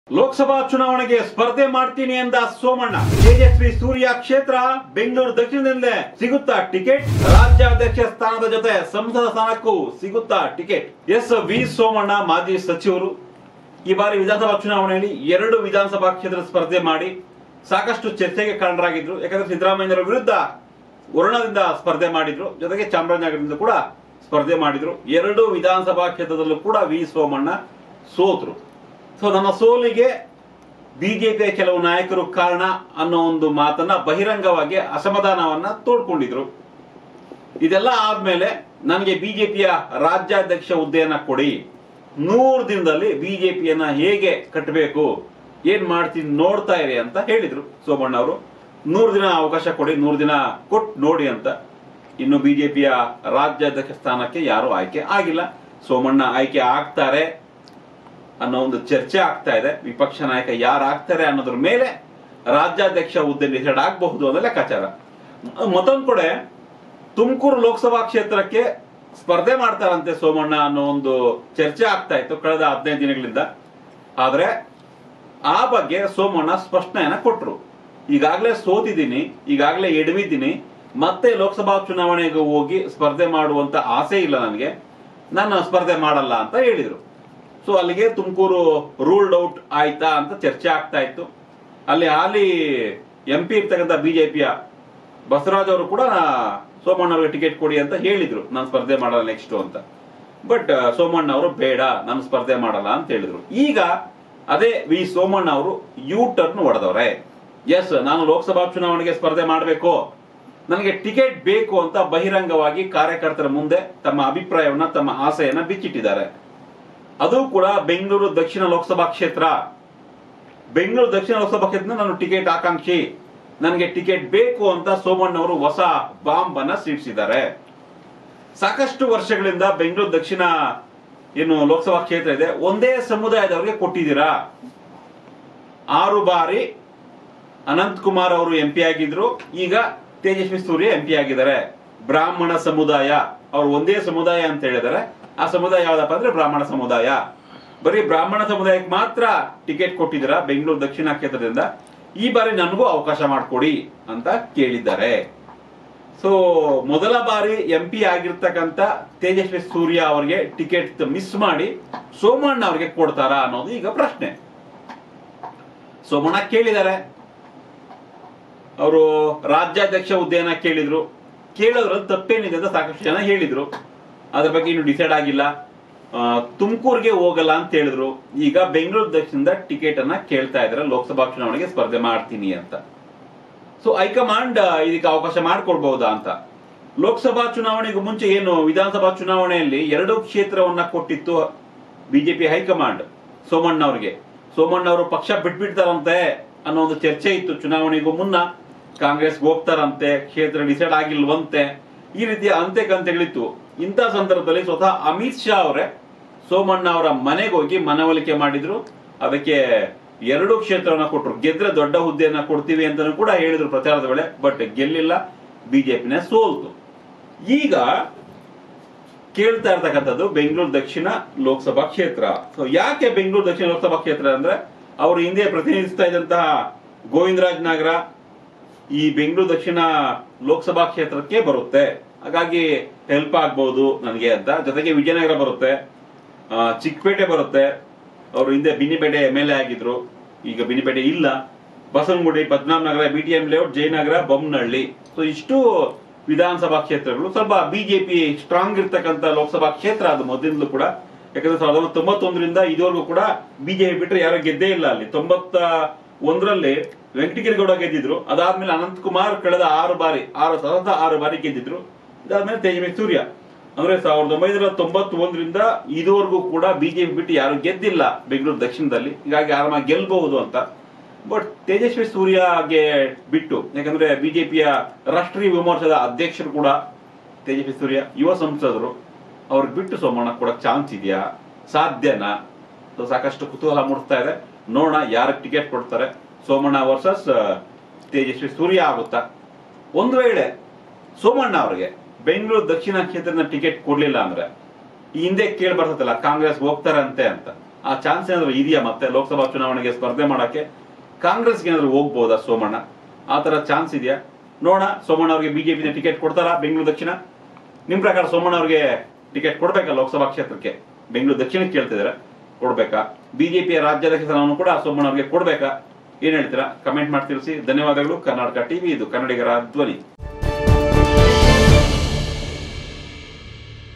ಲೋಕಸಭಾ ಚುನಾವಣೆಗೆ ಸ್ಪರ್ಧೆ ಮಾಡ್ತೀನಿ ಎಂದ ಸೋಮಣ್ಣ ತೇಜಸ್ವಿ ಸೂರ್ಯ ಕ್ಷೇತ್ರ ಬೆಂಗಳೂರು ದಕ್ಷಿಣದಿಂದಲೇ ಸಿಗುತ್ತಾ ಟಿಕೆಟ್ ರಾಜ್ಯಾಧ್ಯಕ್ಷ ಸ್ಥಾನದ ಜೊತೆ ಸಂಸದ ಸ್ಥಾನಕ್ಕೂ ಸಿಗುತ್ತಾ ಟಿಕೆಟ್ ಎಸ್ ವಿ ಸೋಮಣ್ಣ ಮಾಜಿ ಸಚಿವರು ಈ ಬಾರಿ ವಿಧಾನಸಭಾ ಚುನಾವಣೆಯಲ್ಲಿ ಎರಡು ವಿಧಾನಸಭಾ ಕ್ಷೇತ್ರ ಸ್ಪರ್ಧೆ ಮಾಡಿ ಸಾಕಷ್ಟು ಚರ್ಚೆಗೆ ಕಾರಣರಾಗಿದ್ರು ಯಾಕಂದ್ರೆ ಸಿದ್ದರಾಮಯ್ಯರ ವಿರುದ್ಧ ವರುಣದಿಂದ ಸ್ಪರ್ಧೆ ಮಾಡಿದ್ರು ಜೊತೆಗೆ ಚಾಮರಾಜನಗರದಿಂದ ಕೂಡ ಸ್ಪರ್ಧೆ ಮಾಡಿದ್ರು ಎರಡು ವಿಧಾನಸಭಾ ಕ್ಷೇತ್ರದಲ್ಲೂ ಕೂಡ ವಿ ಸೋಮಣ್ಣ ಸೋತರು ಸೊ ನಮ್ಮ ಸೋಲಿಗೆ ಬಿಜೆಪಿಯ ಕೆಲವು ನಾಯಕರು ಕಾರಣ ಅನ್ನೋ ಒಂದು ಮಾತನ್ನ ಬಹಿರಂಗವಾಗಿ ಅಸಮಾಧಾನವನ್ನ ತೋಡ್ಕೊಂಡಿದ್ರು ಇದೆಲ್ಲ ಆದ್ಮೇಲೆ ನನಗೆ ಬಿಜೆಪಿಯ ರಾಜ್ಯಾಧ್ಯಕ್ಷ ಹುದ್ದೆಯನ್ನ ಕೊಡಿ ನೂರು ದಿನದಲ್ಲಿ ಬಿಜೆಪಿಯನ್ನ ಹೇಗೆ ಕಟ್ಟಬೇಕು ಏನ್ ಮಾಡ್ತೀನಿ ನೋಡ್ತಾ ಇರಿ ಅಂತ ಹೇಳಿದ್ರು ಸೋಮಣ್ಣ ಅವರು ನೂರು ದಿನ ಅವಕಾಶ ಕೊಡಿ ನೂರು ದಿನ ಕೊಟ್ಟು ನೋಡಿ ಅಂತ ಇನ್ನು ಬಿಜೆಪಿಯ ರಾಜ್ಯಾಧ್ಯಕ್ಷ ಸ್ಥಾನಕ್ಕೆ ಯಾರು ಆಯ್ಕೆ ಆಗಿಲ್ಲ ಸೋಮಣ್ಣ ಆಯ್ಕೆ ಆಗ್ತಾರೆ ಅನ್ನೋ ಒಂದು ಚರ್ಚೆ ಆಗ್ತಾ ಇದೆ ವಿಪಕ್ಷ ನಾಯಕ ಯಾರು ಆಗ್ತಾರೆ ಅನ್ನೋದ್ರ ಮೇಲೆ ರಾಜ್ಯಾಧ್ಯಕ್ಷ ಹುದ್ದೆ ಡಿಸೈಡ್ ಆಗಬಹುದು ಅನ್ನೋ ಲೆಕ್ಕಾಚಾರ ಮ- ಮತ್ತೊಂದ್ ಕಡೆ ತುಮಕೂರು ಲೋಕಸಭಾ ಕ್ಷೇತ್ರಕ್ಕೆ ಸ್ಪರ್ಧೆ ಮಾಡ್ತಾರಂತೆ ಸೋಮಣ್ಣ ಅನ್ನೋ ಒಂದು ಚರ್ಚೆ ಆಗ್ತಾ ಇತ್ತು ಕಳೆದ ಹದಿನೈದು ದಿನಗಳಿಂದ ಆದ್ರೆ ಆ ಬಗ್ಗೆ ಸೋಮಣ್ಣ ಸ್ಪಷ್ಟನೆಯನ್ನ ಕೊಟ್ರು ಈಗಾಗಲೇ ಸೋತಿದ್ದೀನಿ ಈಗಾಗಲೇ ಎಡವಿದ್ದೀನಿ ಮತ್ತೆ ಲೋಕಸಭಾ ಚುನಾವಣೆಗೆ ಹೋಗಿ ಸ್ಪರ್ಧೆ ಮಾಡುವಂತ ಆಸೆ ಇಲ್ಲ ನನಗೆ ನಾನು ಸ್ಪರ್ಧೆ ಮಾಡಲ್ಲ ಅಂತ ಹೇಳಿದ್ರು ಸೊ ಅಲ್ಲಿಗೆ ತುಮಕೂರು ರೂಲ್ಡ್ ಔಟ್ ಆಯ್ತಾ ಅಂತ ಚರ್ಚೆ ಆಗ್ತಾ ಇತ್ತು ಅಲ್ಲಿ ಹಾಲಿ ಎಂ ಪಿ ಇರ್ತಕ್ಕಂಥ ಬಿಜೆಪಿಯ ಬಸವರಾಜ್ ಅವರು ಕೂಡ ಸೋಮಣ್ಣ ಅವರಿಗೆ ಟಿಕೆಟ್ ಕೊಡಿ ಅಂತ ಹೇಳಿದ್ರು ನಾನು ಸ್ಪರ್ಧೆ ಮಾಡಲ್ಲ ನೆಕ್ಸ್ಟ್ ಅಂತ ಬಟ್ ಸೋಮಣ್ಣ ಅವರು ಬೇಡ ನಾನು ಸ್ಪರ್ಧೆ ಮಾಡಲ್ಲ ಅಂತ ಹೇಳಿದ್ರು ಈಗ ಅದೇ ವಿ ಸೋಮಣ್ಣ ಅವರು ಯೂ ಟರ್ನ್ ಹೊಡೆದವ್ರೆ ಎಸ್ ನಾನು ಲೋಕಸಭಾ ಚುನಾವಣೆಗೆ ಸ್ಪರ್ಧೆ ಮಾಡಬೇಕು ನನಗೆ ಟಿಕೆಟ್ ಬೇಕು ಅಂತ ಬಹಿರಂಗವಾಗಿ ಕಾರ್ಯಕರ್ತರ ಮುಂದೆ ತಮ್ಮ ಅಭಿಪ್ರಾಯವನ್ನ ತಮ್ಮ ಆಸೆಯನ್ನ ಬಿಚ್ಚಿಟ್ಟಿದ್ದಾರೆ ಅದು ಕೂಡ ಬೆಂಗಳೂರು ದಕ್ಷಿಣ ಲೋಕಸಭಾ ಕ್ಷೇತ್ರ ಬೆಂಗಳೂರು ದಕ್ಷಿಣ ಲೋಕಸಭಾ ಕ್ಷೇತ್ರ ನಾನು ಟಿಕೆಟ್ ಆಕಾಂಕ್ಷಿ ನನಗೆ ಟಿಕೆಟ್ ಬೇಕು ಅಂತ ಸೋಮಣ್ಣ ಅವರು ಹೊಸ ಬಾಂಬ್ ಅನ್ನ ಸಿಡಿಸಿದ್ದಾರೆ ಸಾಕಷ್ಟು ವರ್ಷಗಳಿಂದ ಬೆಂಗಳೂರು ದಕ್ಷಿಣ ಏನು ಲೋಕಸಭಾ ಕ್ಷೇತ್ರ ಇದೆ ಒಂದೇ ಸಮುದಾಯದವರಿಗೆ ಕೊಟ್ಟಿದ್ದೀರಾ ಆರು ಬಾರಿ ಅನಂತ್ ಕುಮಾರ್ ಅವರು ಎಂ ಪಿ ಆಗಿದ್ರು ಈಗ ತೇಜಸ್ವಿ ಸೂರ್ಯ ಎಂ ಪಿ ಆಗಿದ್ದಾರೆ ಬ್ರಾಹ್ಮಣ ಸಮುದಾಯ ಅವರು ಒಂದೇ ಸಮುದಾಯ ಅಂತ ಹೇಳಿದ್ದಾರೆ ಆ ಸಮುದಾಯ ಯಾವ್ದಪ್ಪ ಅಂದ್ರೆ ಬ್ರಾಹ್ಮಣ ಸಮುದಾಯ ಬರೀ ಬ್ರಾಹ್ಮಣ ಸಮುದಾಯಕ್ಕೆ ಮಾತ್ರ ಟಿಕೆಟ್ ಕೊಟ್ಟಿದ್ದೀರಾ ಬೆಂಗಳೂರು ದಕ್ಷಿಣ ಕ್ಷೇತ್ರದಿಂದ ಈ ಬಾರಿ ನನಗೂ ಅವಕಾಶ ಮಾಡಿಕೊಡಿ ಅಂತ ಕೇಳಿದ್ದಾರೆ ಸೊ ಮೊದಲ ಬಾರಿ ಎಂ ಪಿ ಆಗಿರ್ತಕ್ಕಂಥ ತೇಜಸ್ವಿ ಸೂರ್ಯ ಅವರಿಗೆ ಟಿಕೆಟ್ ಮಿಸ್ ಮಾಡಿ ಸೋಮಣ್ಣ ಅವರಿಗೆ ಕೊಡ್ತಾರಾ ಅನ್ನೋದು ಈಗ ಪ್ರಶ್ನೆ ಸೋಮಣ್ಣ ಕೇಳಿದ್ದಾರೆ ಅವರು ರಾಜ್ಯಾಧ್ಯಕ್ಷ ಹುದ್ದೆಯನ್ನ ಕೇಳಿದ್ರು ಕೇಳೋದ್ರಲ್ಲಿ ತಪ್ಪೇನಿದೆ ಅಂತ ಸಾಕಷ್ಟು ಜನ ಹೇಳಿದ್ರು ಅದ್ರ ಬಗ್ಗೆ ಇನ್ನು ಡಿಸೈಡ್ ಆಗಿಲ್ಲ ತುಮಕೂರಿಗೆ ಹೋಗಲ್ಲ ಅಂತ ಹೇಳಿದ್ರು ಈಗ ಬೆಂಗಳೂರು ದಕ್ಷಿಣದ ಟಿಕೆಟ್ ಅನ್ನ ಕೇಳ್ತಾ ಇದಾರೆ ಲೋಕಸಭಾ ಚುನಾವಣೆಗೆ ಸ್ಪರ್ಧೆ ಮಾಡ್ತೀನಿ ಅಂತ ಸೊ ಹೈಕಮಾಂಡ್ ಇದಕ್ಕೆ ಅವಕಾಶ ಮಾಡಿಕೊಡ್ಬಹುದಾ ಅಂತ ಲೋಕಸಭಾ ಚುನಾವಣೆಗೂ ಮುಂಚೆ ಏನು ವಿಧಾನಸಭಾ ಚುನಾವಣೆಯಲ್ಲಿ ಎರಡು ಕ್ಷೇತ್ರವನ್ನ ಕೊಟ್ಟಿತ್ತು ಬಿಜೆಪಿ ಹೈಕಮಾಂಡ್ ಸೋಮಣ್ಣ ಅವರಿಗೆ ಸೋಮಣ್ಣ ಅವರು ಪಕ್ಷ ಬಿಟ್ಬಿಡ್ತಾರಂತೆ ಅನ್ನೋ ಒಂದು ಚರ್ಚೆ ಇತ್ತು ಚುನಾವಣೆಗೂ ಮುನ್ನ ಕಾಂಗ್ರೆಸ್ ಹೋಗ್ತಾರಂತೆ ಕ್ಷೇತ್ರ ಡಿಸೈಡ್ ಆಗಿಲ್ವಂತೆ ಈ ರೀತಿಯ ಅಂತೆ ಕಂತೆಗಳಿತ್ತು ಇಂಥ ಸಂದರ್ಭದಲ್ಲಿ ಸ್ವತಃ ಅಮಿತ್ ಶಾ ಅವರೇ ಸೋಮಣ್ಣ ಅವರ ಮನೆಗೆ ಹೋಗಿ ಮನವೊಲಿಕೆ ಮಾಡಿದ್ರು ಅದಕ್ಕೆ ಎರಡು ಕ್ಷೇತ್ರವನ್ನ ಕೊಟ್ಟರು ಗೆದ್ರೆ ದೊಡ್ಡ ಹುದ್ದೆಯನ್ನ ಕೊಡ್ತೀವಿ ಅಂತಾನು ಕೂಡ ಹೇಳಿದ್ರು ಪ್ರಚಾರದ ವೇಳೆ ಬಟ್ ಗೆಲ್ಲಿಲ್ಲ ಬಿಜೆಪಿನ ಸೋಲ್ತು ಈಗ ಕೇಳ್ತಾ ಇರ್ತಕ್ಕಂಥದ್ದು ಬೆಂಗಳೂರು ದಕ್ಷಿಣ ಲೋಕಸಭಾ ಕ್ಷೇತ್ರ ಸೊ ಯಾಕೆ ಬೆಂಗಳೂರು ದಕ್ಷಿಣ ಲೋಕಸಭಾ ಕ್ಷೇತ್ರ ಅಂದ್ರೆ ಅವರು ಹಿಂದೆ ಪ್ರತಿನಿಧಿಸ್ತಾ ಇದ್ದಂತಹ ಗೋವಿಂದರಾಜ್ ನಗರ ಈ ಬೆಂಗಳೂರು ದಕ್ಷಿಣ ಲೋಕಸಭಾ ಕ್ಷೇತ್ರಕ್ಕೆ ಬರುತ್ತೆ ಹಾಗಾಗಿ ಹೆಲ್ಪ್ ಆಗ್ಬಹುದು ನನಗೆ ಅಂತ ಜೊತೆಗೆ ವಿಜಯನಗರ ಬರುತ್ತೆ ಆ, ಚಿಕ್ಕಪೇಟೆ ಬರುತ್ತೆ ಅವರು ಹಿಂದೆ ಬಿನಿಪೇಟೆ ಎಮ್ ಎಲ್ ಎ ಆಗಿದ್ರು ಈಗ ಬಿನಿಪೇಟೆ ಇಲ್ಲ Basavanagudi Padmanabha Nagar B T M layout Jayanagar Bommanahalli so ಇಷ್ಟು ವಿಧಾನಸಭಾ ಕ್ಷೇತ್ರಗಳು ಸ್ವಲ್ಪ ಬಿಜೆಪಿ ಸ್ಟ್ರಾಂಗ್ ಇರ್ತಕ್ಕಂಥ ಲೋಕಸಭಾ ಕ್ಷೇತ್ರ ಅದು ಮೊದಲಿಂದಲೂ ಕೂಡ ಯಾಕಂದ್ರೆ ಸಾವಿರದ ಒಂಬೈನೂರ ತೊಂಬತ್ತೊಂದರಿಂದ ಇದುವರೆಗೂ ಕೂಡ ಬಿಜೆಪಿ ಬಿಟ್ಟರೆ ಯಾರು ಗೆದ್ದೇ ಇಲ್ಲ ಅಲ್ಲಿ ತೊಂಬತ್ತ ಒಂದರಲ್ಲಿ ವೆಂಕಟಗಿರಿಗೌಡ ಗೆದ್ದಿದ್ರು ಅದಾದ್ಮೇಲೆ ಅನಂತ್ ಕುಮಾರ್ ಕಳೆದ ಆರು ಬಾರಿ ಆರು ಸತತ ಆರು ಬಾರಿ ಗೆದ್ದಿದ್ರು ಇದಾದ್ಮೇಲೆ ತೇಜಸ್ವಿ ಸೂರ್ಯ ಅಂದ್ರೆ ಸಾವಿರದ ಒಂಬೈನೂರ ತೊಂಬತ್ತೊಂದರಿಂದ ಇದುವರೆಗೂ ಕೂಡ ಬಿಜೆಪಿ ಬಿಟ್ಟು ಯಾರು ಗೆದ್ದಿಲ್ಲ ಬೆಂಗಳೂರು ದಕ್ಷಿಣದಲ್ಲಿ ಹೀಗಾಗಿ ಆರಾಮಾಗಿ ಗೆಲ್ಬಹುದು ಅಂತ ಬಟ್ ತೇಜಸ್ವಿ ಸೂರ್ಯಗೆ ಬಿಟ್ಟು ಯಾಕಂದ್ರೆ ಬಿಜೆಪಿಯ ರಾಷ್ಟ್ರೀಯ ಯುವ ಮೋರ್ಚಾದ ಅಧ್ಯಕ್ಷರು ಕೂಡ ತೇಜಸ್ವಿ ಸೂರ್ಯ ಯುವ ಸಂಸದರು ಅವ್ರಿಗೆ ಬಿಟ್ಟು ಸೋಮಣ್ಣ ಕೊಡಕ್ ಚಾನ್ಸ್ ಇದೆಯಾ ಸಾಧ್ಯನಾ ಸೊ ಸಾಕಷ್ಟು ಕುತೂಹಲ ಮೂಡಿಸ್ತಾ ಇದೆ ನೋಡೋಣ ಯಾರಿಗೆ ಟಿಕೆಟ್ ಕೊಡ್ತಾರೆ ಸೋಮಣ್ಣ ವರ್ಸಸ್ ತೇಜಸ್ವಿ ಸೂರ್ಯ ಆಗುತ್ತಾ ಒಂದು ವೇಳೆ ಸೋಮಣ್ಣ ಅವರಿಗೆ ಬೆಂಗಳೂರು ದಕ್ಷಿಣ ಕ್ಷೇತ್ರದ ಟಿಕೆಟ್ ಕೊಡ್ಲಿಲ್ಲ ಅಂದ್ರೆ ಈ ಹಿಂದೆ ಕೇಳಿ ಬರ್ತದಲ್ಲ ಕಾಂಗ್ರೆಸ್ ಹೋಗ್ತಾರಂತೆ ಅಂತ ಆ ಚಾನ್ಸ್ ಏನಾದ್ರು ಇದೆಯಾ ಮತ್ತೆ ಲೋಕಸಭಾ ಚುನಾವಣೆಗೆ ಸ್ಪರ್ಧೆ ಮಾಡಕ್ಕೆ ಕಾಂಗ್ರೆಸ್ಗೆ ಏನಾದ್ರು ಹೋಗ್ಬೋದಾ ಸೋಮಣ್ಣ ಆ ತರ ಚಾನ್ಸ್ ಇದೆಯಾ ನೋಡೋಣ ಸೋಮಣ್ಣ ಅವ್ರಿಗೆ ಬಿಜೆಪಿನ ಟಿಕೆಟ್ ಕೊಡ್ತಾರಾ ಬೆಂಗಳೂರು ದಕ್ಷಿಣ ನಿಮ್ ಪ್ರಕಾರ ಸೋಮಣ್ಣ ಅವ್ರಿಗೆ ಟಿಕೆಟ್ ಕೊಡ್ಬೇಕಾ ಲೋಕಸಭಾ ಕ್ಷೇತ್ರಕ್ಕೆ ಬೆಂಗಳೂರು ದಕ್ಷಿಣಕ್ಕೆ ಕೇಳ್ತಿದಾರೆ ಕೊಡ್ಬೇಕಾ ಬಿಜೆಪಿಯ ರಾಜ್ಯಾಧ್ಯಕ್ಷ ಸ್ಥಾನವನ್ನು ಕೂಡ ಸೋಮಣ್ಣ ಅವ್ರಿಗೆ ಕೊಡ್ಬೇಕಾ ಏನ್ ಹೇಳ್ತೀರಾ ಕಮೆಂಟ್ ಮಾಡಿ ತಿಳಿಸಿ ಧನ್ಯವಾದಗಳು ಕರ್ನಾಟಕ ಟಿವಿ ಇದು ಕನ್ನಡಿಗರ ಧ್ವನಿ